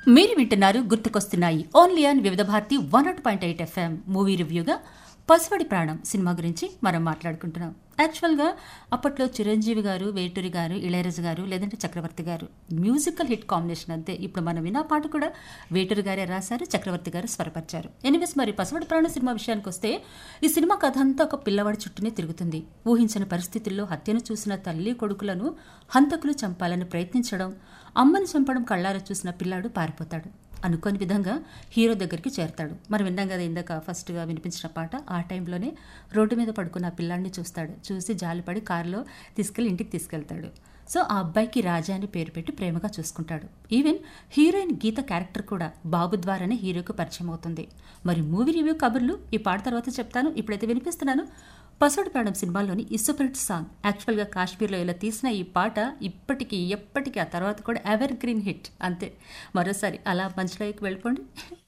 మీరు వింటున్నారు గుర్తుకొస్తున్నాయి only on Vividh Bharati one nought point eight FM movie రివ్యూగా పసివడి ప్రాణం సినిమా గురించి మనం మాట్లాడుకుంటున్నాం యాక్చువల్గా అప్పట్లో చిరంజీవి గారు వేటూరి గారు ఇళయరాజు గారు లేదంటే చక్రవర్తి గారు మ్యూజికల్ హిట్ కాంబినేషన్ అంతే ఇప్పుడు మనం విన్న పాట కూడా వేటూరి గారే రాశారు చక్రవర్తి గారు స్వరపరిచారు ఎనివేస్ మరి పసివడి ప్రాణం సినిమా విషయానికి వస్తే ఈ సినిమా కథ అంతా ఒక పిల్లవాడి చుట్టూనే తిరుగుతుంది ఊహించని పరిస్థితుల్లో హత్యను చూసిన తల్లి కొడుకులను హంతకులు చంపాలని ప్రయత్నించడం అమ్మని చంపడం కళ్ళారా చూసిన పిల్లాడు పారిపోతాడు అనుకోని విధంగా హీరో దగ్గరికి చేరతాడు మనం విన్నాం కదా ఇందాక ఫస్ట్గా వినిపించిన పాట ఆ టైంలోనే రోడ్డు మీద పడుకున్న ఆ పిల్లాడిని చూస్తాడు చూసి జాలిపడి కారులో తీసుకెళ్ళి ఇంటికి తీసుకెళ్తాడు సో ఆ అబ్బాయికి రాజా అని పేరు పెట్టి ప్రేమగా చూసుకుంటాడు ఈవెన్ హీరోయిన్ గీత క్యారెక్టర్ కూడా బాబు ద్వారానే హీరోకు పరిచయం అవుతుంది మరి మూవీ రివ్యూ కబుర్లు ఈ పాట తర్వాత చెప్తాను ఇప్పుడైతే వినిపిస్తున్నాను పసోడి ప్రాణం సినిమాలోని ఈ సూపర్ హిట్ సాంగ్ యాక్చువల్గా కాశ్మీర్లో ఇలా తీసిన ఈ పాట ఇప్పటికీ ఎప్పటికీ ఆ తర్వాత కూడా ఎవర్ గ్రీన్ హిట్ అంతే మరోసారి అలా మంచిలోకి వెళ్ళిపోండి